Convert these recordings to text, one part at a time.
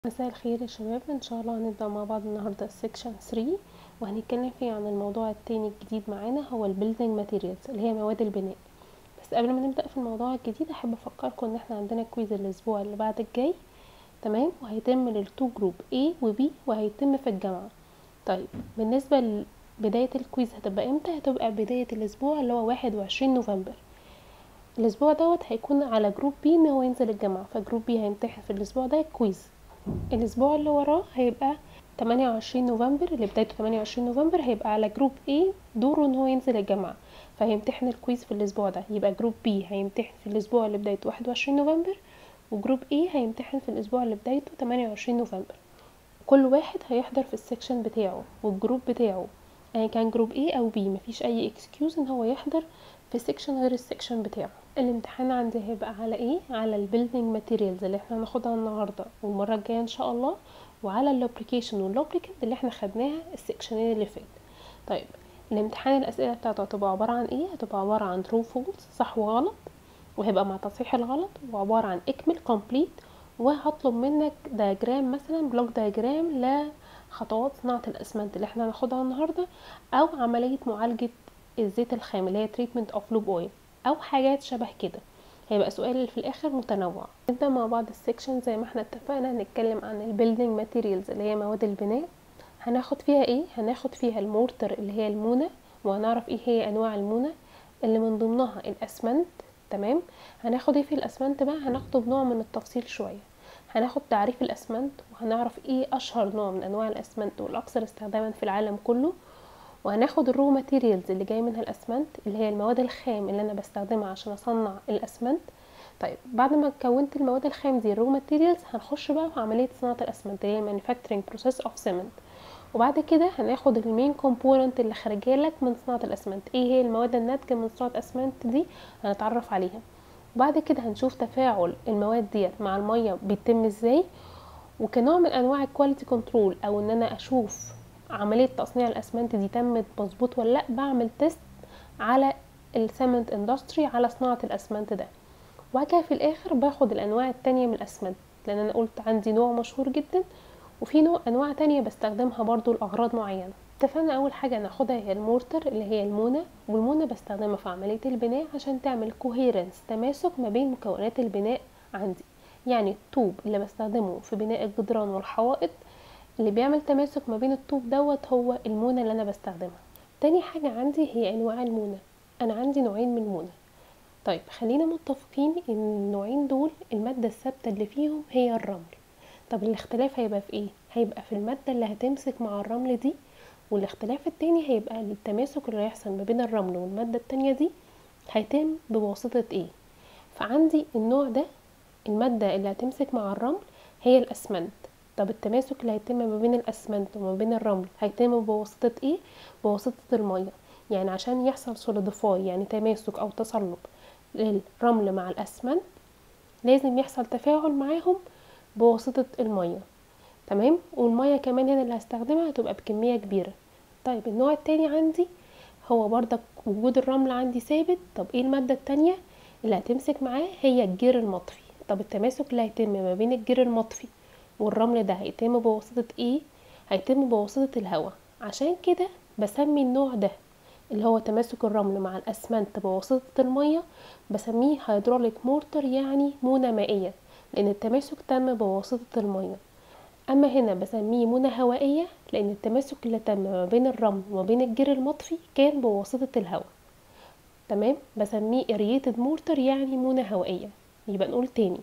مساء الخير يا شباب ان شاء الله هنبدأ مع بعض النهاردة السكشن 3 وهنتكلم فيه عن الموضوع التاني الجديد معانا هو البيلدينج ماتيريالز اللي هي مواد البناء بس قبل ما نبدأ في الموضوع الجديد احب افكركم ان احنا عندنا كويز الاسبوع اللي بعد الجاي تمام وهيتم للتو جروب A و B وهيتم في الجامعة طيب بالنسبة لبداية الكويز هتبقى امتى هتبقى بداية الاسبوع اللي هو واحد وعشرين نوفمبر الاسبوع دوت هيكون على جروب بي ان هو ينزل الجامعة فجروب بي هيمتحن في الاسبوع ده كويز الاسبوع اللي وراه هيبقى 28 نوفمبر اللي بدايته 28 نوفمبر هيبقى على جروب A دوره ان هو ينزل الجامعة فهيمتحن الكويز في الاسبوع ده يبقى جروب B هيمتحن في الاسبوع اللي بدايته 21 نوفمبر وجروب A هيمتحن في الاسبوع اللي بدايته 28 نوفمبر كل واحد هيحضر في السكشن بتاعه والجروب بتاعه يعني كان جروب A او B مفيش اي اكسكيوز ان هو يحضر في سكشن غير السكشن بتاعه الامتحان عندي هيبقى على ايه على البيلدينج ماتيريالز اللي احنا هناخدها النهارده والمره الجايه ان شاء الله وعلى اللوبريكيشن واللوبريكنت اللي احنا خدناها السكشنين اللي فات طيب الامتحان الاسئله بتاعته هتبقى عباره عن ايه هتبقى عباره عن true false صح وغلط وهيبقى مع تصحيح الغلط وعباره عن اكمل complete وهطلب منك دياجرام مثلا بلوك دياجرام لخطوات صناعه الاسمنت اللي احنا هناخدها النهارده او عمليه معالجه الزيت الخام اللي هي treatment of lube oil او حاجات شبه كده هيبقى سؤال في الاخر متنوع نبدا مع بعض السكشن زي ما احنا اتفقنا هنتكلم عن البيلدينج ماتيريالز اللي هي مواد البناء هناخد فيها ايه هناخد فيها المورتر اللي هي المونه وهنعرف ايه هي انواع المونه اللي من ضمنها الاسمنت تمام هناخد ايه في الاسمنت بقى هناخده بنوع من التفصيل شويه هناخد تعريف الاسمنت وهنعرف ايه اشهر نوع من انواع الاسمنت والاكثر استخداما في العالم كله وهناخد الرو ماتيريالز اللي جاي منها الاسمنت اللي هي المواد الخام اللي انا بستخدمها عشان اصنع الاسمنت طيب بعد ما كونت المواد الخام دي الرو ماتيريالز هنخش بقى في عمليه صناعه الاسمنت اللي هي مانيفاكتشرنج بروسيس اوف سيمنت وبعد كده هناخد المين كومبوننت اللي خارجه لك من صناعه الاسمنت ايه هي المواد الناتجه من صناعه الاسمنت دي هنتعرف عليها وبعد كده هنشوف تفاعل المواد ديت مع الميه بيتم ازاي وكنوع من انواع الكواليتي كنترول او ان انا اشوف عملية تصنيع الأسمنت دي تمت مظبوط ولا لأ بعمل تيست على السمنت اندستري على صناعة الأسمنت ده وبعد كده في الآخر باخد الأنواع التانية من الأسمنت لأن أنا قلت عندي نوع مشهور جدا وفي نوع أنواع تانية بستخدمها برضو لأغراض معينة اتفقنا أول حاجة ناخدها هي المورتر اللي هي المونة والمونة بستخدمها في عملية البناء عشان تعمل كوهيرنس تماسك ما بين مكونات البناء عندي يعني الطوب اللي بستخدمه في بناء الجدران والحوائط اللي بيعمل تماسك ما بين الطوب دوت هو المونة اللي انا بستخدمها تاني حاجة عندي هي انواع المونة انا عندي نوعين من المونة طيب خلينا متفقين ان النوعين دول المادة الثابتة اللي فيهم هي الرمل طب الاختلاف هيبقى في ايه هيبقى في المادة اللي هتمسك مع الرمل دي والاختلاف التاني هيبقى التماسك اللي هيحصل ما بين الرمل والمادة التانية دي هيتم بواسطة ايه فعندي النوع ده المادة اللي هتمسك مع الرمل هي الاسمنت طب التماسك اللي هيتم ما بين الاسمنت وما بين الرمل هيتم بواسطة ايه بواسطة المية يعني عشان يحصل سوليديفاي يعني تماسك او تصلب للرمل مع الاسمنت لازم يحصل تفاعل معاهم بواسطة المية تمام والمية كمان هنا اللي هستخدمها هتبقى بكمية كبيرة طيب النوع التاني عندي هو برضك وجود الرمل عندي ثابت طب ايه المادة التانية اللي هتمسك معاه هي الجير المطفي طب التماسك اللي هيتم ما بين الجير المطفي والرمل ده هيتم بواسطة ايه هيتم بواسطة الهواء عشان كده بسمي النوع ده اللي هو تماسك الرمل مع الاسمنت بواسطة المية بسميه هيدروليك مورتر يعني مونة مائية لان التماسك تم بواسطة المية اما هنا بسميه مونة هوائية لان التماسك اللي تم ما بين الرمل وما بين الجير المطفي كان بواسطة الهواء تمام بسميه اريتد مورتر يعني مونة هوائية يبقى نقول تاني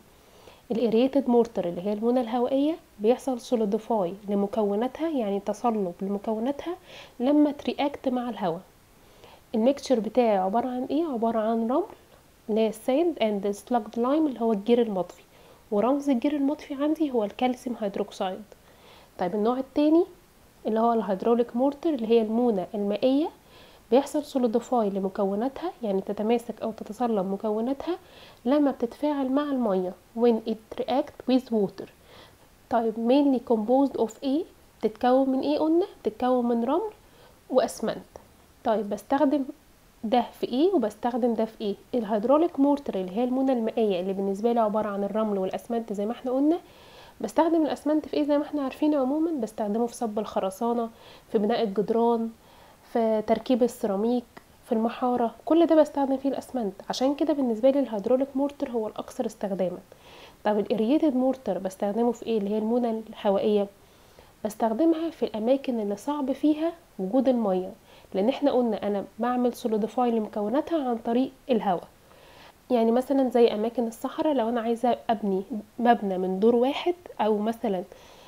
الاريتد مورتر اللي هي المونة الهوائية بيحصل سوليديفاي لمكوناتها يعني تصلب لمكوناتها لما ترياكت مع الهواء الميكتشر بتاعي عبارة عن ايه عبارة عن رمل اللي هي الساند اند سلاجد لايم اللي هو الجير المطفي ورمز الجير المطفي عندي هو الكالسيوم هيدروكسيد طيب النوع التاني اللي هو الهيدروليك مورتر اللي هي المونة المائية بيحصل سوليديفاي لمكوناتها يعني تتماسك او تتصلب مكوناتها لما بتتفاعل مع المية when it react with water طيب mainly composed of ايه بتتكون من ايه قلنا بتتكون من رمل واسمنت طيب بستخدم ده في ايه وبستخدم ده في ايه الهيدروليك مورتر اللي هي المونة المائية اللي بالنسبة لي عبارة عن الرمل والاسمنت زي ما احنا قلنا بستخدم الاسمنت في ايه زي ما احنا عارفين عموما بستخدمه في صب الخرسانه في بناء الجدران في تركيب السيراميك في المحاره كل ده بستخدم فيه الاسمنت عشان كده بالنسبه لي الهيدروليك مورتر هو الاكثر استخداما طب الاريتد مورتر بستخدمه في ايه اللي هي المونه الهوائيه بستخدمها في الاماكن اللي صعب فيها وجود الميه لان احنا قلنا انا بعمل سوليديفاي لمكوناتها عن طريق الهواء يعني مثلا زي اماكن الصحراء لو انا عايزه ابني مبنى من دور واحد او مثلا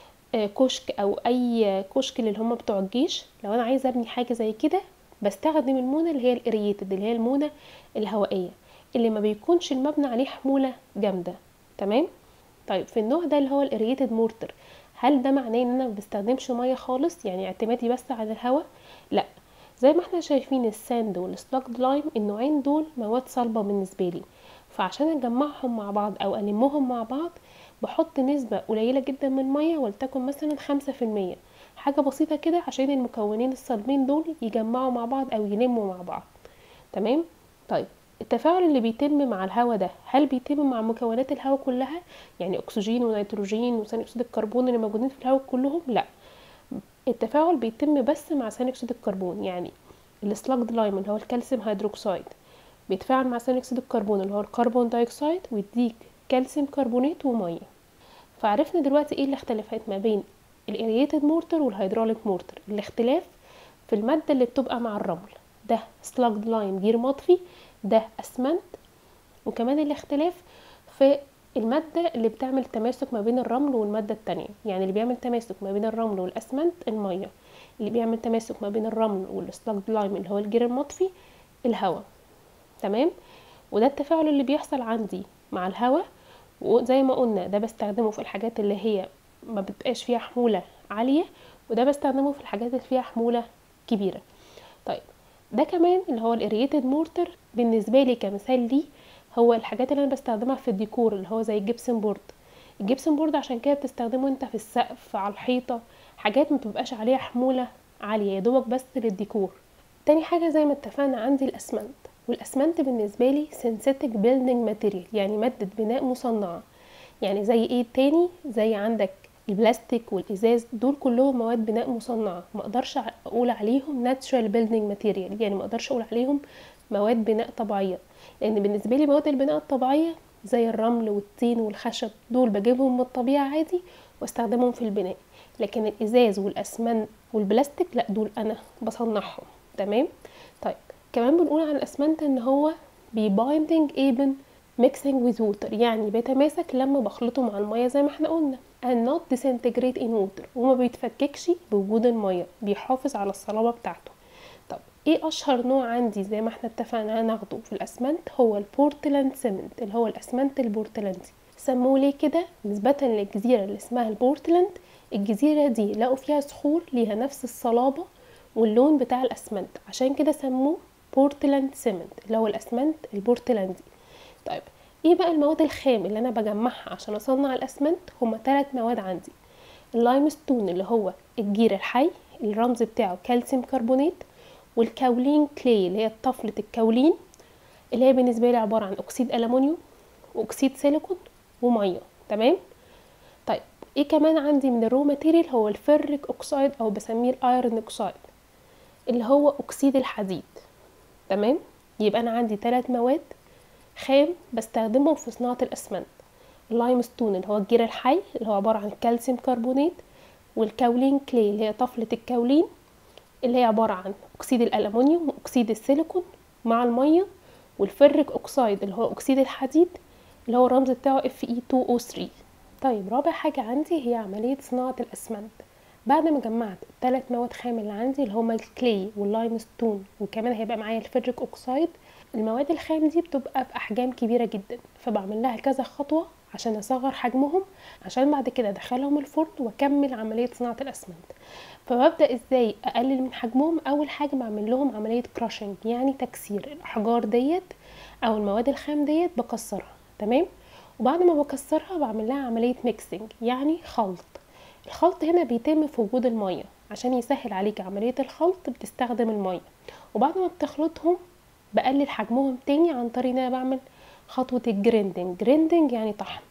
كشك او اي كشك اللي هم بتوع الجيش لو انا عايزه ابني حاجه زي كده بستخدم المونه اللي هي الاريتد اللي هي المونه الهوائيه اللي ما بيكونش المبنى عليه حموله جامده تمام طيب في النوع ده اللي هو الاريتد مورتر هل ده معناه ان انا ما بستخدمش ميه خالص يعني اعتمادي بس على الهواء لا زي ما احنا شايفين الساند والسلاجد لايم النوعين دول مواد صلبة بالنسبة لي فعشان اجمعهم مع بعض او المهم مع بعض بحط نسبة قليلة جدا من المية ولتكن مثلا خمسة في المية حاجة بسيطة كده عشان المكونين الصلبين دول يجمعوا مع بعض او يلموا مع بعض تمام طيب التفاعل اللي بيتم مع الهواء ده هل بيتم مع مكونات الهواء كلها يعني اكسجين ونيتروجين وثاني اكسيد الكربون اللي موجودين في الهواء كلهم لا التفاعل بيتم بس مع ثاني اكسيد الكربون يعني السلاجد لايم اللي هو الكالسيوم هيدروكسيد بيتفاعل مع ثاني اكسيد الكربون اللي هو الكربون دايوكسيد ويديك كالسيوم كربونات وميه فعرفنا دلوقتي ايه الاختلافات ما بين الاريتد مورتر والهيدروليك مورتر الاختلاف في الماده اللي بتبقى مع الرمل ده سلاجد لايم جير مطفي ده اسمنت وكمان الاختلاف في المادة اللي بتعمل تماسك ما بين الرمل والمادة التانية يعني اللي بيعمل تماسك ما بين الرمل والأسمنت المية اللي بيعمل تماسك ما بين الرمل والسلاجد لايم اللي هو الجير المطفي الهواء تمام وده التفاعل اللي بيحصل عندي مع الهواء وزي ما قلنا ده بستخدمه في الحاجات اللي هي ما بتبقاش فيها حمولة عالية وده بستخدمه في الحاجات اللي فيها حمولة كبيرة طيب ده كمان اللي هو الاريتد مورتر بالنسبة لي كمثال ليه هو الحاجات اللي انا بستخدمها في الديكور اللي هو زي الجبسن بورد الجبسن بورد عشان كده بتستخدمه انت في السقف على الحيطة حاجات ما تبقاش عليها حمولة عالية يا دوبك بس للديكور تاني حاجة زي ما اتفقنا عندي الاسمنت والاسمنت بالنسبة لي سينثيتك بيلدينج ماتيريال يعني مادة بناء مصنعة يعني زي ايه تاني زي عندك البلاستيك والازاز دول كلهم مواد بناء مصنعه ما اقدرش اقول عليهم ناتشرال بيلدينج ماتيريال يعني ما اقدرش اقول عليهم مواد بناء طبيعيه لان بالنسبه لي مواد البناء الطبيعيه زي الرمل والطين والخشب دول بجيبهم من الطبيعه عادي واستخدمهم في البناء لكن الازاز والاسمنت والبلاستيك لا دول انا بصنعهم تمام طيب كمان بنقول عن الاسمنت ان هو بيبايندنج ايبن mixing with water يعني بيتماسك لما بخلطه مع المية زي ما احنا قلنا and not disintegrate in water وما بيتفككش بوجود المية بيحافظ على الصلابة بتاعته طب ايه اشهر نوع عندي زي ما احنا اتفقنا هناخده في الاسمنت هو البورتلاند سيمنت اللي هو الاسمنت البورتلاندي سموه ليه كده نسبة للجزيرة اللي اسمها البورتلاند الجزيرة دي لقوا فيها صخور ليها نفس الصلابة واللون بتاع الاسمنت عشان كده سموه بورتلاند سيمنت اللي هو الاسمنت البورتلاندي طيب ايه بقى المواد الخام اللي انا بجمعها عشان اصنع الاسمنت هما ثلاث مواد عندي اللايمستون اللي هو الجير الحي الرمز بتاعه كالسيوم كربونات والكاولين كلي اللي هي طفلة الكاولين اللي هي بالنسبة لي عبارة عن أكسيد ألمونيوم وأكسيد سيليكون ومية تمام طيب ايه كمان عندي من الرو ماتيريال هو الفريك أكسايد أو بسميه الأيرون أكسايد اللي هو أكسيد الحديد تمام يبقى أنا عندي ثلاث مواد خام بستخدمهم في صناعة الأسمنت اللايمستون اللي هو الجير الحي اللي هو عبارة عن كالسيوم كربونات والكاولين كلي اللي هي طفلة الكاولين اللي هي عبارة عن أكسيد الألمنيوم وأكسيد السيليكون مع المية والفريك أكسايد اللي هو أكسيد الحديد اللي هو الرمز بتاعه Fe2O3 طيب رابع حاجة عندي هي عملية صناعة الأسمنت بعد ما جمعت الثلاث مواد خام اللي عندي اللي هما الكلي واللايمستون وكمان هيبقى معايا الفريك أكسايد المواد الخام دي بتبقى في احجام كبيره جدا فبعمل لها كذا خطوه عشان اصغر حجمهم عشان بعد كده ادخلهم الفرن واكمل عمليه صناعه الاسمنت فببدا ازاي اقلل من حجمهم اول حاجه بعمل لهم عمليه كراشنج يعني تكسير الاحجار ديت او المواد الخام ديت بكسرها تمام وبعد ما بكسرها بعمل لها عمليه ميكسنج يعني خلط الخلط هنا بيتم في وجود الميه عشان يسهل عليك عمليه الخلط بتستخدم الميه وبعد ما بتخلطهم بقلل حجمهم تاني عن طريق ان انا بعمل خطوة الجريندنج جريندنج يعني طحن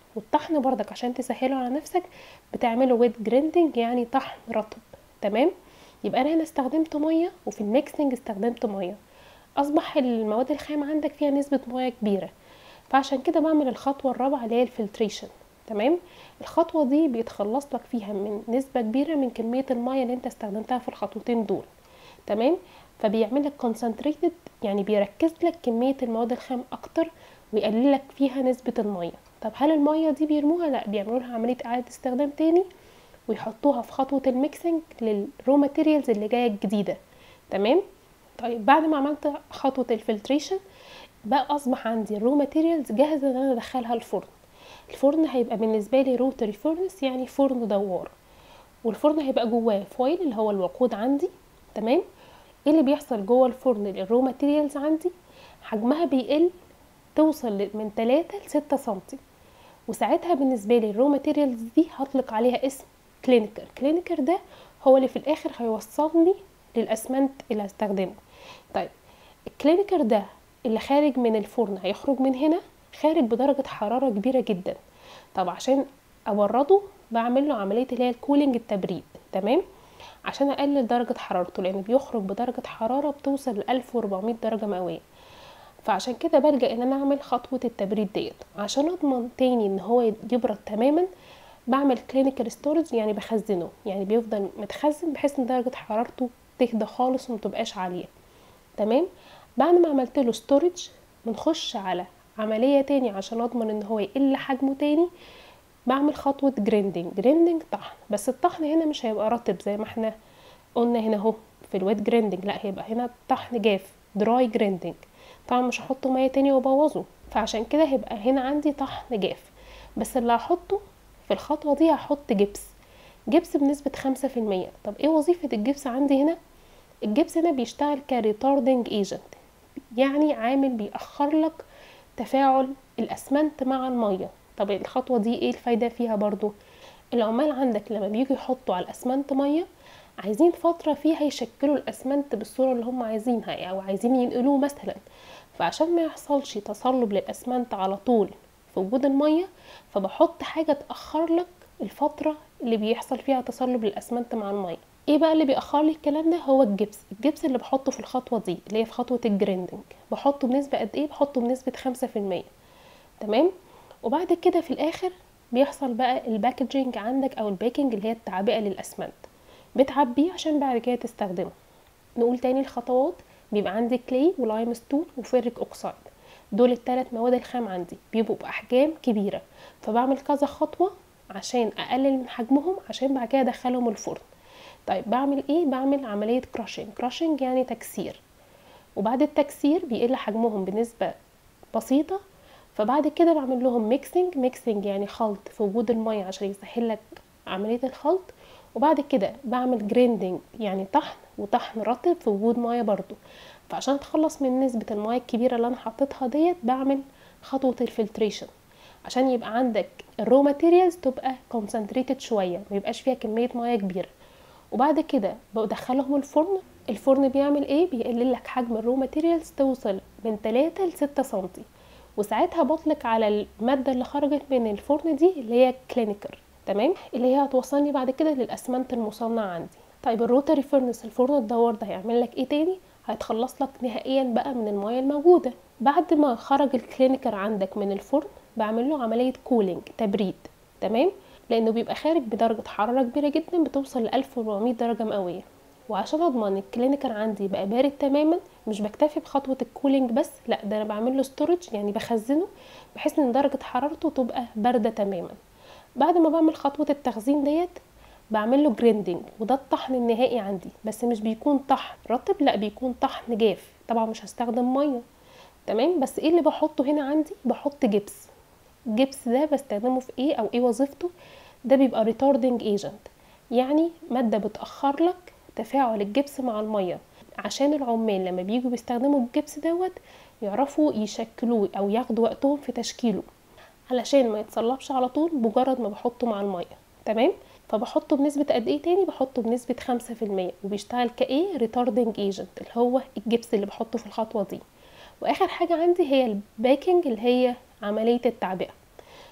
والطحن بردك عشان تسهله على نفسك بتعمله ويت جريندنج يعني طحن رطب تمام يبقى انا هنا استخدمت ميه وفي الميكسنج استخدمت ميه اصبح المواد الخام عندك فيها نسبه ميه كبيره فعشان كده بعمل الخطوه الرابعه اللي هي الفلتريشن تمام الخطوه دي بيتخلص لك فيها من نسبه كبيره من كميه الميه اللي انت استخدمتها في الخطوتين دول تمام فبيعمل لك كونسنتريتد يعني بيركز لك كميه المواد الخام اكتر ويقلل لك فيها نسبه الميه طب هل الميه دي بيرموها لا بيعملوا لها عمليه اعاده استخدام تاني ويحطوها في خطوه الميكسنج للرو ماتيريالز اللي جايه الجديده تمام طيب بعد ما عملت خطوه الفلتريشن بقى اصبح عندي الرو ماتيريالز جاهزه ان انا ادخلها الفرن الفرن هيبقى بالنسبه لي روتري فورنس يعني فرن دوار والفرن هيبقى جواه فويل اللي هو الوقود عندي تمام ايه اللي بيحصل جوه الفرن الرو ماتيريالز عندي حجمها بيقل توصل من 3 ل 6 سنتي وساعتها بالنسبه لي الرو ماتيريالز دي هطلق عليها اسم كلينيكر كلينيكر ده هو اللي في الاخر هيوصلني للاسمنت اللي هستخدمه طيب الكلينيكر ده اللي خارج من الفرن هيخرج من هنا خارج بدرجة حرارة كبيرة جدا طب عشان أبرده بعمل له عملية اللي هي الكولينج التبريد تمام عشان أقلل درجة حرارته لأن بيخرج بدرجة حرارة بتوصل ل 1400 درجة مئوية فعشان كده بلجأ ان انا اعمل خطوة التبريد ديت عشان اضمن تاني ان هو يبرد تماما بعمل كلينيكال ستورج يعني بخزنه يعني بيفضل متخزن بحيث ان درجة حرارته تهدى خالص ومتبقاش عالية تمام بعد ما عملت له ستورج بنخش على عملية تاني عشان اضمن ان هو يقل حجمه تاني بعمل خطوة جريندنج جريندنج طحن بس الطحن هنا مش هيبقى رطب زي ما احنا قلنا هنا اهو في الويت جريندنج لا هيبقى هنا طحن جاف دراي جريندنج طبعا مش هحط ميه تاني وابوظه فعشان كده هيبقى هنا عندي طحن جاف بس اللي هحطه في الخطوه دي هحط جبس جبس بنسبه خمسة في المية طب ايه وظيفه الجبس عندي هنا الجبس هنا بيشتغل كريتاردنج ايجنت يعني عامل بيأخر لك تفاعل الاسمنت مع الميه طب الخطوه دي ايه الفايده فيها برضو العمال عندك لما بيجوا يحطوا على الاسمنت ميه عايزين فتره فيها يشكلوا الاسمنت بالصوره اللي هم عايزينها او عايزين ينقلوه مثلا فعشان ما يحصلش تصلب للاسمنت على طول في وجود الميه فبحط حاجه تاخر لك الفتره اللي بيحصل فيها تصلب للاسمنت مع الميه ايه بقى اللي بيأخر لي الكلام ده هو الجبس الجبس اللي بحطه في الخطوه دي اللي هي في خطوه الجريندنج بحطه بنسبه قد ايه بحطه بنسبه خمسة في المية تمام وبعد كده في الاخر بيحصل بقى الباكجينج عندك او الباكينج اللي هي التعبئه للاسمنت بتعبيه عشان بعد كده تستخدمه نقول تاني الخطوات بيبقى عندي كلي ولايم ستون وفيريك اوكسايد دول الثلاث مواد الخام عندي بيبقوا باحجام كبيره فبعمل كذا خطوه عشان اقلل من حجمهم عشان بعد كده ادخلهم الفرن طيب بعمل ايه بعمل عمليه كراشنج كراشنج يعني تكسير وبعد التكسير بيقل حجمهم بنسبه بسيطه فبعد كده بعمل لهم ميكسنج ميكسنج يعني خلط في وجود الميه عشان يسهل لك عمليه الخلط وبعد كده بعمل جريندنج يعني طحن وطحن رطب في وجود ميه برضو فعشان اتخلص من نسبة الميه الكبيرة اللي انا حطيتها ديت بعمل خطوة الفلتريشن عشان يبقى عندك الرو ماتيريالز تبقى كونسنتريتد شوية ما يبقاش فيها كمية ميه كبيرة وبعد كده بدخلهم الفرن الفرن بيعمل ايه بيقلل لك حجم الرو ماتيريالز توصل من 3 ل 6 سنتي وساعتها بطلق على المادة اللي خرجت من الفرن دي اللي هي كلينيكر تمام اللي هي هتوصلني بعد كده للاسمنت المصنع عندي طيب الروتري فurnace الفرن الدوار ده هيعمل لك ايه تاني هيتخلص لك نهائيا بقى من المايه الموجوده بعد ما خرج الكلينيكر عندك من الفرن بعمل له عمليه كولينج تبريد تمام لانه بيبقى خارج بدرجه حراره كبيره جدا بتوصل ل 1400 درجه مئويه وعشان اضمن الكلينيكر عندي يبقى بارد تماما مش بكتفي بخطوه الكولينج بس لا ده انا بعمل له ستورج يعني بخزنه بحيث ان درجه حرارته تبقى بارده تماما بعد ما بعمل خطوه التخزين ديت بعمل له جريندنج وده الطحن النهائي عندي بس مش بيكون طحن رطب لا بيكون طحن جاف طبعا مش هستخدم ميه تمام بس ايه اللي بحطه هنا عندي بحط جبس الجبس ده بستخدمه في ايه او ايه وظيفته ده بيبقى ريتاردنج ايجنت يعني ماده بتاخر لك تفاعل الجبس مع الميه عشان العمال لما بييجوا بيستخدموا الجبس دوت يعرفوا يشكلوه او ياخدوا وقتهم في تشكيله علشان ما يتصلبش على طول مجرد ما بحطه مع الميه تمام فبحطه بنسبة قد ايه تاني بحطه بنسبة خمسة في المية وبيشتغل كايه ريتاردنج ايجنت اللي هو الجبس اللي بحطه في الخطوة دي واخر حاجة عندي هي الباكينج اللي هي عملية التعبئة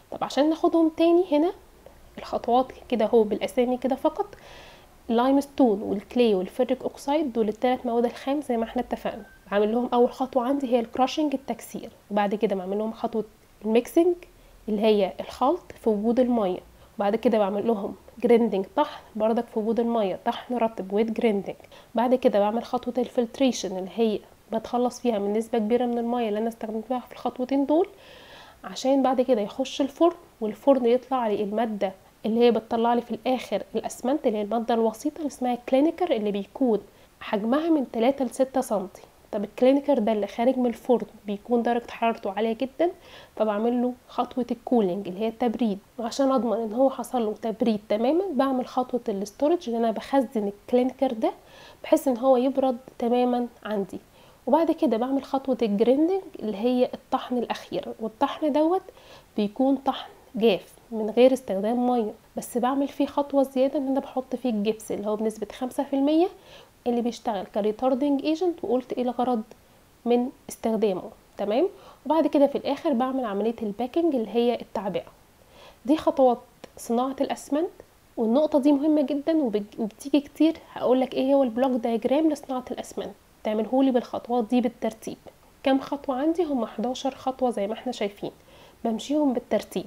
طب عشان ناخدهم تاني هنا الخطوات كده هو بالاسامي كده فقط اللايمستون والكلي والفيريك اوكسايد دول الثلاث مواد الخام زي ما احنا اتفقنا بعمل لهم اول خطوه عندي هي الكراشنج التكسير وبعد كده بعمل لهم خطوه الميكسنج اللي هي الخلط في وجود الميه وبعد كده بعمل لهم جريندنج طحن بردك في وجود الميه طحن رطب ويت جريندنج بعد كده بعمل خطوه الفلتريشن اللي هي بتخلص فيها من نسبه كبيره من الميه اللي انا استخدمتها في الخطوتين دول عشان بعد كده يخش الفرن والفرن يطلع لي الماده اللي هي بتطلع لي في الاخر الاسمنت اللي هي الماده الوسيطه اللي اسمها الكلينيكر اللي بيكون حجمها من 3 ل 6 سم طب الكلينيكر ده اللي خارج من الفرن بيكون درجه حرارته عاليه جدا فبعمل له خطوه الكولينج اللي هي التبريد وعشان اضمن ان هو حصل له تبريد تماما بعمل خطوه الاستورج اللي انا بخزن الكلينيكر ده بحيث ان هو يبرد تماما عندي وبعد كده بعمل خطوه الجريندنج اللي هي الطحن الاخير والطحن دوت بيكون طحن جاف من غير استخدام ميه بس بعمل فيه خطوه زياده ان انا بحط فيه الجبس اللي هو بنسبه خمسة في المية اللي بيشتغل كريتاردنج ايجنت وقلت ايه الغرض من استخدامه تمام وبعد كده في الاخر بعمل عمليه الباكنج اللي هي التعبئه دي خطوات صناعه الاسمنت والنقطة دي مهمة جدا وبتيجي كتير هقولك ايه هو البلوك دايجرام لصناعة الاسمنت تعملهولي بالخطوات دي بالترتيب كم خطوة عندي هم 11 خطوة زي ما احنا شايفين بمشيهم بالترتيب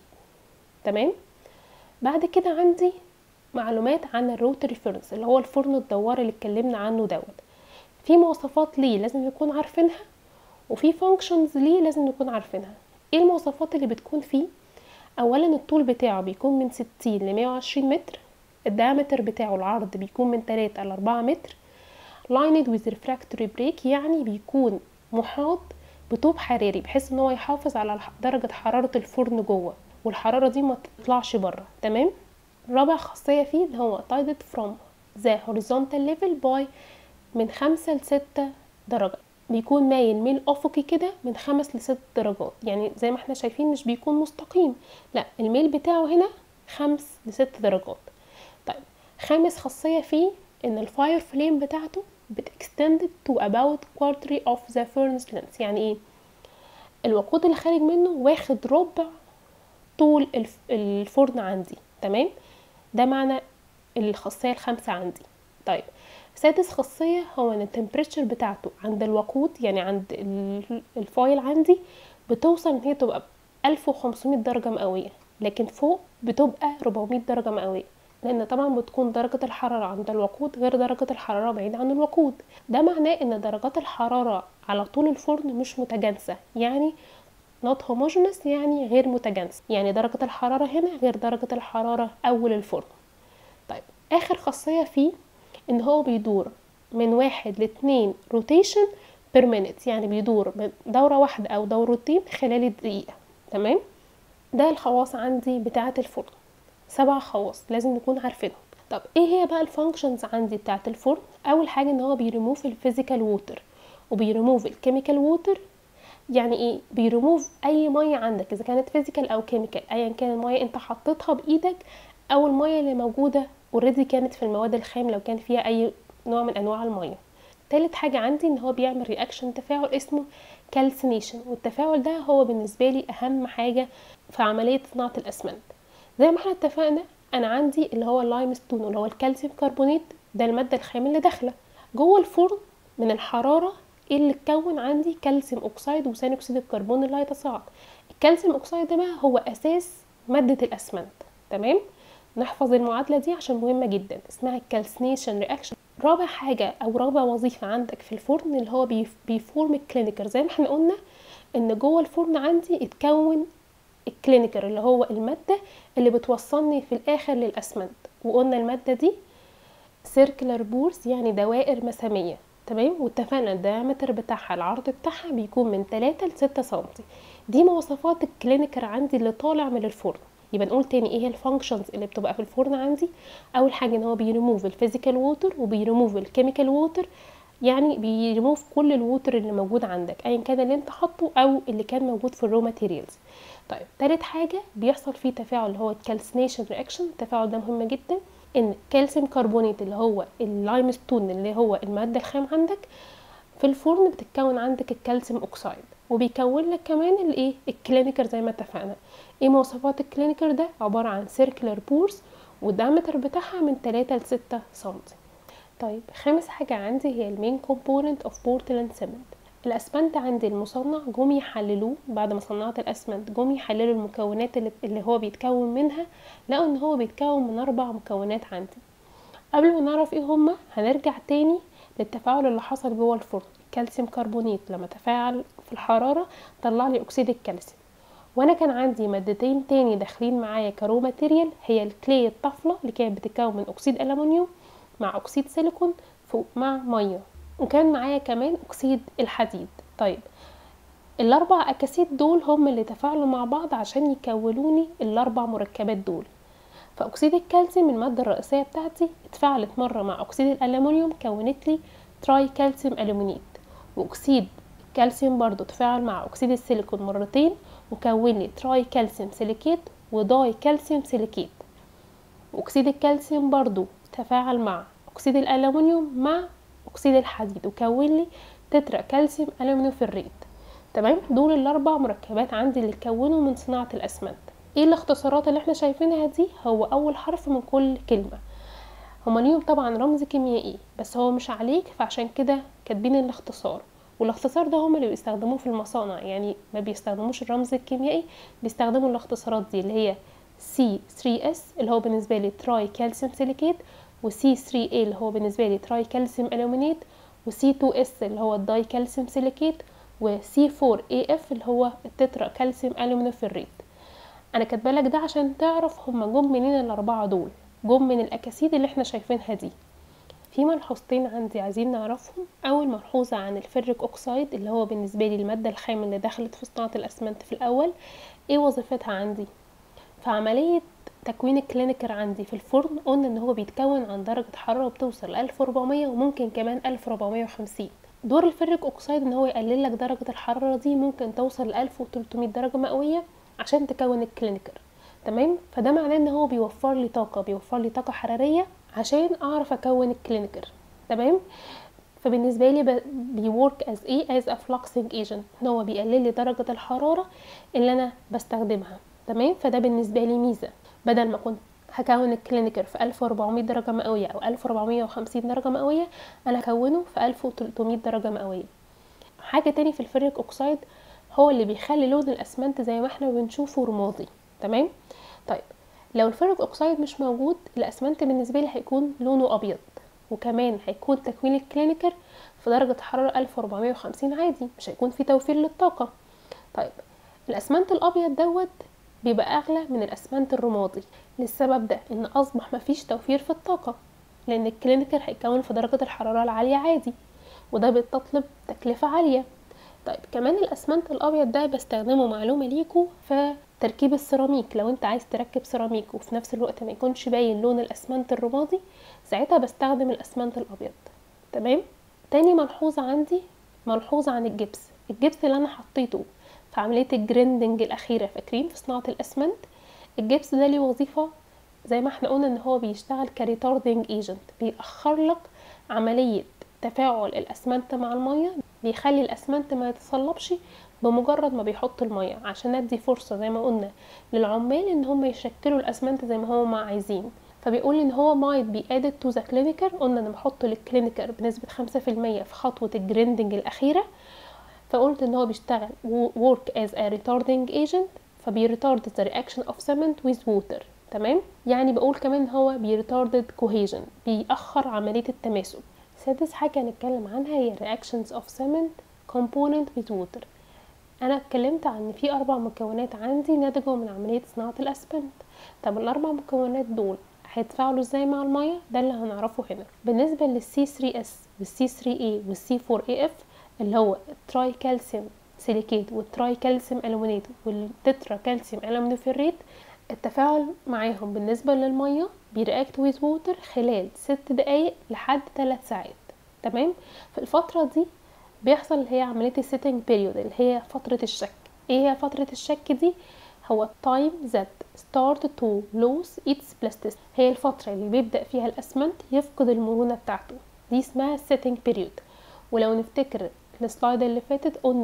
تمام بعد كده عندي معلومات عن الروتري فيرنس اللي هو الفرن الدوار اللي اتكلمنا عنه دوت في مواصفات ليه لازم نكون عارفينها وفي فانكشنز ليه لازم نكون عارفينها ايه المواصفات اللي بتكون فيه اولا الطول بتاعه بيكون من 60 ل 120 متر الدايمتر بتاعه العرض بيكون من 3 ل 4 متر lined with refractory break يعني بيكون محاط بطوب حراري بحيث ان هو يحافظ على درجة حرارة الفرن جوه والحرارة دي ما تطلعش بره تمام رابع خاصية فيه اللي هو tided from the horizontal level by من خمسة لستة درجة بيكون مايل ميل افقي كده من خمس لست درجات يعني زي ما احنا شايفين مش بيكون مستقيم لا الميل بتاعه هنا خمس لست درجات طيب خامس خاصية فيه ان الفاير فليم بتاعته بتextended to about quarter of the furnace length يعني ايه الوقود اللي خارج منه واخد ربع طول الفرن عندي تمام ده معنى الخاصية الخامسة عندي طيب سادس خاصية هو ان التمبريتشر بتاعته عند الوقود يعني عند الفايل عندي بتوصل ان هي تبقى 1500 درجة مئوية لكن فوق بتبقى 400 درجة مئوية لان طبعا بتكون درجة الحرارة عند الوقود غير درجة الحرارة بعيد عن الوقود ده معناه ان درجات الحرارة على طول الفرن مش متجانسة يعني not homogeneous يعني غير متجانسة يعني درجة الحرارة هنا غير درجة الحرارة أول الفرن طيب آخر خاصية فيه إن هو بيدور من واحد لاتنين روتيشن بير مينيت يعني بيدور من دورة واحدة أو دورتين خلال دقيقة تمام ده الخواص عندي بتاعة الفرن سبع خواص لازم نكون عارفينهم طب ايه هي بقى الفانكشنز عندي بتاعة الفرن اول حاجة ان هو بيريموف الفيزيكال ووتر وبيريموف الكيميكال ووتر يعني ايه بيريموف اي ميه عندك اذا كانت فيزيكال او كيميكال ايا كان الميه انت حطيتها بايدك او الميه اللي موجوده اوريدي كانت في المواد الخام لو كان فيها اي نوع من انواع الميه تالت حاجة عندي ان هو بيعمل رياكشن تفاعل اسمه كالسينيشن والتفاعل ده هو بالنسبة لي اهم حاجة في عملية صناعة الاسمنت زي ما احنا اتفقنا انا عندي اللي هو اللايم ستون اللي هو الكالسيوم كربونات ده المادة الخام اللي داخلة جوه الفرن من الحرارة ايه اللي اتكون عندي كالسيوم اوكسيد وثاني اكسيد الكربون اللي هيتصاعد الكالسيوم اوكسيد ده بقى هو اساس ماده الاسمنت تمام نحفظ المعادله دي عشان مهمه جدا اسمها الكالسينيشن رياكشن رابع حاجه او رابع وظيفه عندك في الفرن اللي هو بيفورم الكلينيكر زي ما احنا قلنا ان جوه الفرن عندي اتكون الكلينيكر اللي هو الماده اللي بتوصلني في الاخر للاسمنت وقلنا الماده دي سيركلر بورز يعني دوائر مساميه تمام واتفقنا الديامتر بتاعها العرض بتاعها بيكون من 3 ل 6 سم دي مواصفات الكلينيكر عندي اللي طالع من الفرن يبقى نقول تاني ايه هي الفانكشنز اللي بتبقى في الفرن عندي اول حاجه ان هو بيريموف الفيزيكال ووتر وبيريموف الكيميكال ووتر يعني بيريموف كل الووتر اللي موجود عندك ايا كان اللي انت حاطه او اللي كان موجود في الرو ماتيريالز طيب تالت حاجه بيحصل فيه تفاعل اللي هو الكالسينيشن رياكشن التفاعل ده مهم جدا ان كالسيوم كربونات اللي هو اللايم ستون اللي هو الماده الخام عندك في الفرن بتتكون عندك الكالسيوم اوكسايد وبيكون لك كمان الايه الكلينيكر زي ما اتفقنا ايه مواصفات الكلينيكر ده عباره عن سيركلر بورز والدايمتر بتاعها من 3 ل 6 سم طيب خامس حاجه عندي هي المين كومبوننت اوف بورتلاند سيمنت الاسمنت عندي المصنع جم يحللوه بعد ما صنعت الاسمنت جم يحللوا المكونات اللي, اللي هو بيتكون منها لقوا ان هو بيتكون من اربع مكونات عندي قبل ما نعرف ايه هما هنرجع تاني للتفاعل اللي حصل جوه الفرن كالسيوم كربونيت لما تفاعل في الحرارة طلع لي اكسيد الكالسيوم وانا كان عندي مادتين تاني داخلين معايا كرو ماتيريال هي الكلي الطفلة اللي كانت بتتكون من اكسيد الومنيوم مع اكسيد سيليكون فوق مع ميه وكان معايا كمان اكسيد الحديد طيب الاربع اكاسيد دول هم اللي تفاعلوا مع بعض عشان يكونوني الاربع مركبات دول فاكسيد الكالسيوم الماده الرئيسيه بتاعتي اتفاعلت مره مع اكسيد الالومنيوم كونت لي تراي كالسيوم الومنيت واكسيد الكالسيوم برضو تفاعل مع اكسيد السيليكون مرتين وكون لي تراي كالسيوم سيليكيت وداي كالسيوم سيليكيت واكسيد الكالسيوم برضو تفاعل مع اكسيد الالومنيوم مع اكسيد الحديد وكون لي تترا كالسيوم الومنيوفيريت تمام دول الاربع مركبات عندي اللي كونوا من صناعه الاسمنت ايه الاختصارات اللي احنا شايفينها دي هو اول حرف من كل كلمه هما ليهم طبعا رمز كيميائي بس هو مش عليك فعشان كده كاتبين الاختصار والاختصار ده هما اللي بيستخدموه في المصانع يعني ما بيستخدموش الرمز الكيميائي بيستخدموا الاختصارات دي اللي هي C3S اللي هو بالنسبه لي تراي كالسيوم سيليكيت و C3A اللي هو بالنسبه لي تراي كالسيوم الومينيت و C2S اللي هو الداي كالسيوم سيليكيت و C4AF اللي هو التترا كالسيوم الومينوفيريت انا كاتبالك ده عشان تعرف هما جم منين الاربعه دول جم من الاكاسيد اللي احنا شايفينها دي في ملحوظتين عندي عايزين نعرفهم اول ملحوظه عن الفريك اوكسايد اللي هو بالنسبه لي الماده الخام اللي دخلت في صناعه الاسمنت في الاول ايه وظيفتها عندي في عمليه تكوين الكلينيكر عندي في الفرن قلنا ان هو بيتكون عن درجه حراره بتوصل ل 1400 وممكن كمان 1450 دور الفريك اوكسايد ان هو يقلل لك درجه الحراره دي ممكن توصل ل 1300 درجه مئويه عشان تكون الكلينيكر تمام فده معناه ان هو بيوفر لي طاقه بيوفر لي طاقه حراريه عشان اعرف اكون الكلينيكر تمام فبالنسبه لي بيورك از ايه از ا فلوكسنج ايجنت ان هو بيقلل لي درجه الحراره اللي انا بستخدمها تمام فده بالنسبه لي ميزه بدل ما كنت هكون الكلينيكر في 1400 درجة مئوية أو 1450 درجة مئوية أنا هكونه في 1300 درجة مئوية حاجة تاني في الفريك أوكسايد هو اللي بيخلي لون الأسمنت زي ما احنا بنشوفه رمادي تمام طيب لو الفريك أوكسايد مش موجود الأسمنت بالنسبة لي هيكون لونه أبيض وكمان هيكون تكوين الكلينيكر في درجة حرارة 1450 عادي مش هيكون في توفير للطاقة طيب الأسمنت الأبيض دوت بيبقى أغلى من الأسمنت الرمادي للسبب ده إن أصبح مفيش توفير في الطاقة لأن الكلينيكر هيكون في درجة الحرارة العالية عادي وده بيتطلب تكلفة عالية طيب كمان الأسمنت الأبيض ده بستخدمه معلومة ليكو في تركيب السيراميك لو انت عايز تركب سيراميك وفي نفس الوقت ما يكونش باين لون الأسمنت الرمادي ساعتها بستخدم الأسمنت الأبيض تمام تاني ملحوظة عندي ملحوظة عن الجبس الجبس اللي أنا حطيته في عملية الجريندنج الأخيرة فاكرين في صناعة الأسمنت الجبس ده ليه وظيفة زي ما احنا قلنا ان هو بيشتغل كريتاردنج ايجنت بيأخر لك عملية تفاعل الأسمنت مع المية بيخلي الأسمنت ما يتصلبش بمجرد ما بيحط المية عشان ادي فرصة زي ما قلنا للعمال ان هم يشكلوا الأسمنت زي ما هم عايزين فبيقول ان هو might be added to the clinicer قلنا انا بحط للكلينيكر بنسبة خمسة في المية في خطوة الجريندنج الأخيرة فقلت ان هو بيشتغل work as a retarding agent فبيرتارد the reaction of cement with water تمام يعني بقول كمان هو بيرتاردد cohesion بيأخر عملية التماسك سادس حاجة هنتكلم عنها هي reactions of cement component with water انا اتكلمت عن ان في اربع مكونات عندي ناتجوا من عملية صناعة الاسفلت طب الاربع مكونات دول هيتفاعلوا ازاي مع المية ده اللي هنعرفه هنا بالنسبة للسي 3 اس والسي 3 اي والسي 4 اي اف اللي هو التراي كالسيوم سيليكيت والتراي كالسيوم الومنيت والتترا كالسيوم الومنيفيريت التفاعل معاهم بالنسبة للمية بيرياكت ويز ووتر خلال ست دقايق لحد ثلاث ساعات تمام في الفترة دي بيحصل اللي هي عملية السيتنج بيريود اللي هي فترة الشك ايه هي فترة الشك دي هو time that start to lose its plasticity هي الفترة اللي بيبدأ فيها الأسمنت يفقد المرونة بتاعته دي اسمها setting period ولو نفتكر السلايد اللي فاتت قلنا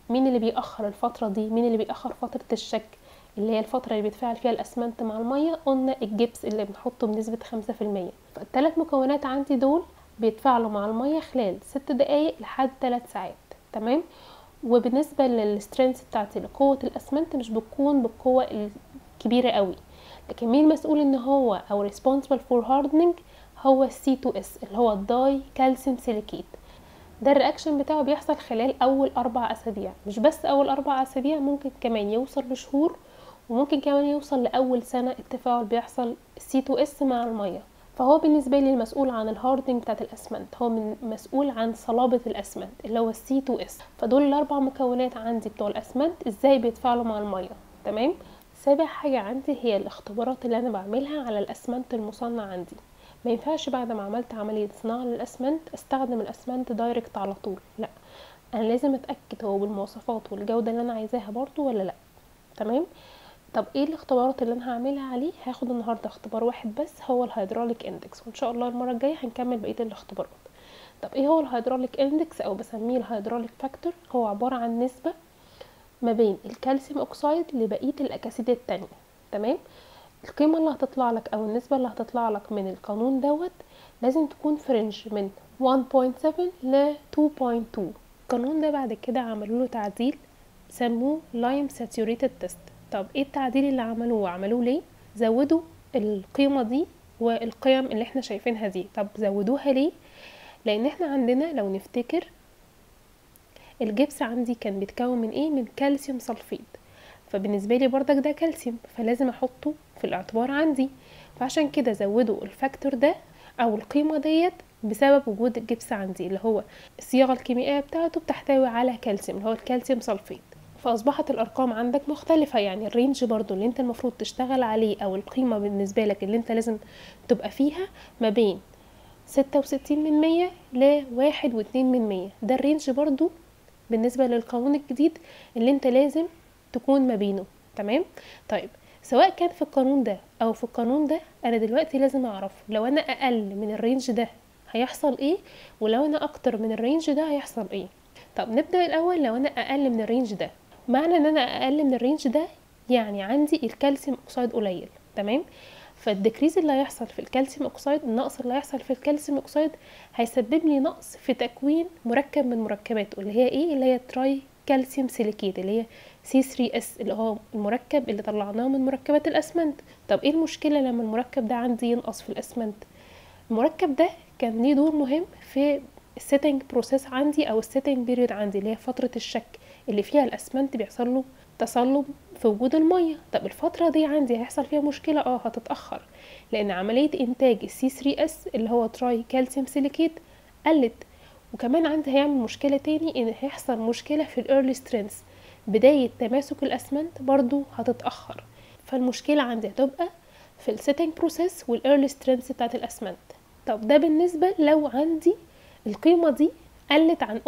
مين اللي بيأخر الفترة دي مين اللي بيأخر فترة الشك اللي هي الفترة اللي بيتفاعل فيها الأسمنت مع المية قلنا الجبس اللي بنحطه بنسبة خمسة في المية فالتلات مكونات عندي دول بيتفاعلوا مع المية خلال ست دقايق لحد تلات ساعات تمام وبالنسبة للسترينث بتاعتي لقوة الأسمنت مش بتكون بالقوة الكبيرة قوي لكن مين مسؤول ان هو او responsible for hardening هو C2S اللي هو الداي كالسيوم سيليكيت ده الرياكشن بتاعه بيحصل خلال اول اربع اسابيع مش بس اول اربع اسابيع ممكن كمان يوصل لشهور وممكن كمان يوصل لاول سنه التفاعل بيحصل C2S مع الميه فهو بالنسبة لي المسؤول عن الهاردنج بتاعت الأسمنت هو من مسؤول عن صلابة الأسمنت اللي هو السي 2 اس فدول الأربع مكونات عندي بتوع الأسمنت ازاي بيتفاعلوا مع المية تمام سابع حاجة عندي هي الاختبارات اللي أنا بعملها على الأسمنت المصنع عندي ما ينفعش بعد ما عملت عملية صناعة للأسمنت استخدم الأسمنت دايركت على طول لا أنا لازم أتأكد هو بالمواصفات والجودة اللي أنا عايزاها برضو ولا لا تمام طب ايه الاختبارات اللي انا هعملها عليه هاخد النهارده اختبار واحد بس هو الهيدروليك اندكس وان شاء الله المره الجايه هنكمل بقيه الاختبارات طب ايه هو الهيدروليك اندكس او بسميه الهيدروليك فاكتور هو عباره عن نسبه ما بين الكالسيوم اوكسايد لبقيه الاكاسيد التانية تمام القيمة اللي هتطلع لك او النسبة اللي هتطلع لك من القانون دوت لازم تكون فرنج من 1.7 ل 2.2 القانون ده بعد كده عملوا له تعديل سموه لايم ساتوريتد تيست طب ايه التعديل اللي عملوه وعملوه ليه زودوا القيمة دي والقيم اللي احنا شايفينها دي طب زودوها ليه لان احنا عندنا لو نفتكر الجبس عندي كان بيتكون من ايه من كالسيوم سلفيد فبالنسبه لي بردك ده كالسيوم فلازم احطه في الاعتبار عندي فعشان كده زودوا الفاكتور ده او القيمه ديت بسبب وجود الجبس عندي اللي هو الصياغه الكيميائيه بتاعته بتحتوي على كالسيوم اللي هو الكالسيوم سلفيد فاصبحت الارقام عندك مختلفه يعني الرينج برضو اللي انت المفروض تشتغل عليه او القيمه بالنسبه لك اللي انت لازم تبقى فيها ما بين ستة وستين من مية لواحد واتنين من مية ده الرينج برضو بالنسبة للقانون الجديد اللي انت لازم تكون ما بينه تمام طيب سواء كان في القانون ده او في القانون ده انا دلوقتي لازم اعرف لو انا اقل من الرينج ده هيحصل ايه ولو انا اكتر من الرينج ده هيحصل ايه طب نبدا الاول لو انا اقل من الرينج ده معنى ان انا اقل من الرينج ده يعني عندي الكالسيوم اوكسيد قليل تمام فالديكريز اللي هيحصل في الكالسيوم اوكسيد النقص اللي هيحصل في الكالسيوم اوكسيد هيسبب لي نقص في تكوين مركب من مركباته اللي هي ايه اللي هي تراي كالسيوم سيليكيت اللي هي C3S اللي هو المركب اللي طلعناه من مركبات الاسمنت طب ايه المشكله لما المركب ده عندي ينقص في الاسمنت المركب ده كان ليه دور مهم في السيتنج بروسيس عندي او السيتنج بيريود عندي اللي هي فتره الشك اللي فيها الاسمنت بيحصل له تصلب في وجود الميه طب الفتره دي عندي هيحصل فيها مشكله اه هتتاخر لان عمليه انتاج السي 3 اس اللي هو تراي كالسيوم سيليكيت قلت وكمان عندي هيعمل مشكله تاني ان هيحصل مشكله في الايرلي سترينث بدايه تماسك الاسمنت برضو هتتاخر فالمشكله عندي هتبقى في السيتنج بروسيس والايرلي سترينث بتاعت الاسمنت طب ده بالنسبه لو عندي القيمه دي قلت عن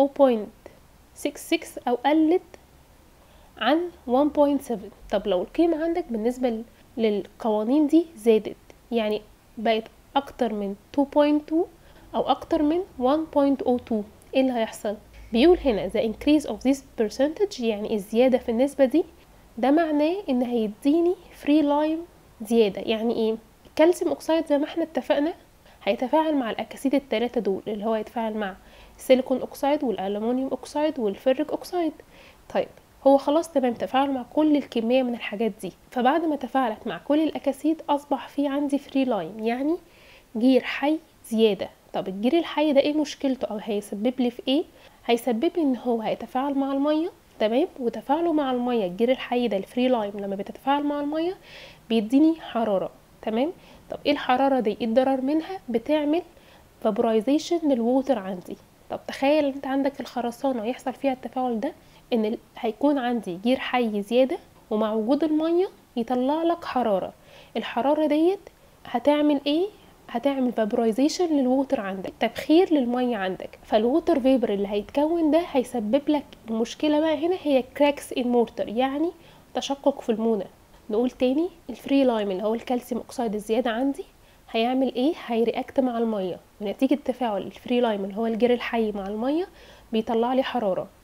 0.66 او قلت عن 1.7 طب لو القيمة عندك بالنسبة للقوانين دي زادت يعني بقت أكتر من 2.2 أو أكتر من 1.02 إيه اللي هيحصل؟ بيقول هنا the increase of this percentage يعني الزيادة في النسبة دي ده معناه إن هيديني free lime زيادة يعني إيه؟ الكالسيوم أكسيد زي ما احنا اتفقنا هيتفاعل مع الأكاسيد التلاتة دول اللي هو هيتفاعل مع السيليكون أكسيد والألمونيوم أكسيد والفريك أكسيد طيب هو خلاص تمام تفاعل مع كل الكمية من الحاجات دي فبعد ما تفاعلت مع كل الأكاسيد أصبح في عندي فري لاين يعني جير حي زيادة طب الجير الحي ده ايه مشكلته أو هيسبب لي في ايه هيسبب لي ان هو هيتفاعل مع المية تمام وتفاعله مع المية الجير الحي ده الفري لاين لما بتتفاعل مع المية بيديني حرارة تمام طب ايه الحرارة دي ايه الضرر منها بتعمل فابورايزيشن للووتر عندي طب تخيل انت عندك الخرسانة يحصل فيها التفاعل ده ان هيكون عندي جير حي زياده ومع وجود الميه يطلع لك حراره الحراره ديت هتعمل ايه هتعمل فابرايزيشن للووتر عندك تبخير للميه عندك فالووتر فيبر اللي هيتكون ده هيسبب لك المشكله بقى هنا هي كراكس ان مورتر يعني تشقق في المونه نقول تاني الفري لايم اللي هو الكالسيوم اوكسيد الزياده عندي هيعمل ايه هيرياكت مع الميه ونتيجه تفاعل الفري لايم اللي هو الجير الحي مع الميه بيطلع لي حراره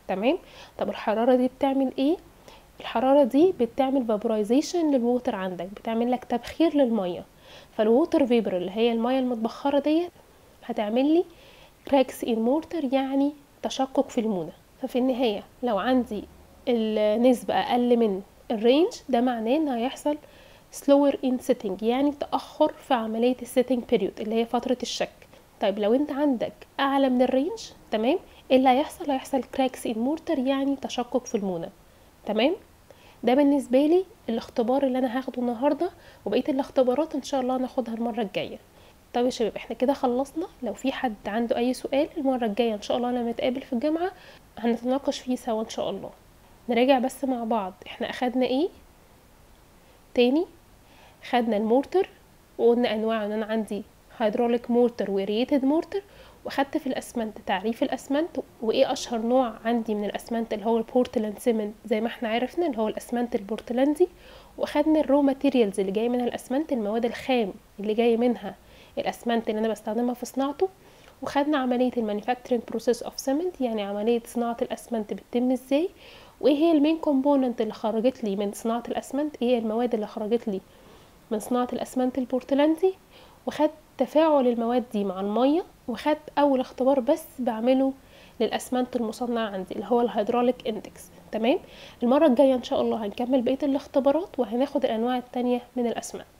تمام طب الحراره دي بتعمل ايه الحراره دي بتعمل فابورايزيشن للووتر عندك بتعمل لك تبخير للميه فالووتر فيبر اللي هي الميه المتبخره ديت هتعمل لي كراكس ان مورتر يعني تشقق في المونه ففي النهايه لو عندي النسبه اقل من الرينج ده معناه ان هيحصل slower in setting يعني تأخر في عملية السيتنج بيريود اللي هي فترة الشك طيب لو انت عندك اعلى من الرينج تمام ايه اللي هيحصل هيحصل كراكس ان مورتر يعني تشقق في المونة تمام ده بالنسبة لي الاختبار اللي انا هاخده النهاردة وبقية الاختبارات ان شاء الله ناخدها المرة الجاية طيب يا شباب احنا كده خلصنا لو في حد عنده اي سؤال المرة الجاية ان شاء الله لما نتقابل في الجامعة هنتناقش فيه سوا ان شاء الله نراجع بس مع بعض احنا اخدنا ايه تاني خدنا المورتر وقلنا انواع ان انا عندي هيدروليك مورتر وريتد مورتر واخدت في الاسمنت تعريف الاسمنت وايه اشهر نوع عندي من الاسمنت اللي هو البورتلاند سيمنت زي ما احنا عرفنا اللي هو الاسمنت البورتلاندي واخدنا الرو ماتيريالز اللي جاي منها الاسمنت المواد الخام اللي جاي منها الاسمنت اللي انا بستخدمها في صناعته وخدنا عملية المانيفاكتشرنج بروسيس اوف سيمنت يعني عملية صناعة الاسمنت بتتم ازاي وايه هي المين كومبوننت اللي خرجت لي من صناعة الاسمنت ايه المواد اللي خرجت لي من صناعة الاسمنت البورتلاندي وخدت تفاعل المواد دي مع المية وخدت اول اختبار بس بعمله للاسمنت المصنع عندي اللي هو الهيدروليك اندكس تمام المرة الجاية ان شاء الله هنكمل بقية الاختبارات وهناخد الانواع التانية من الاسمنت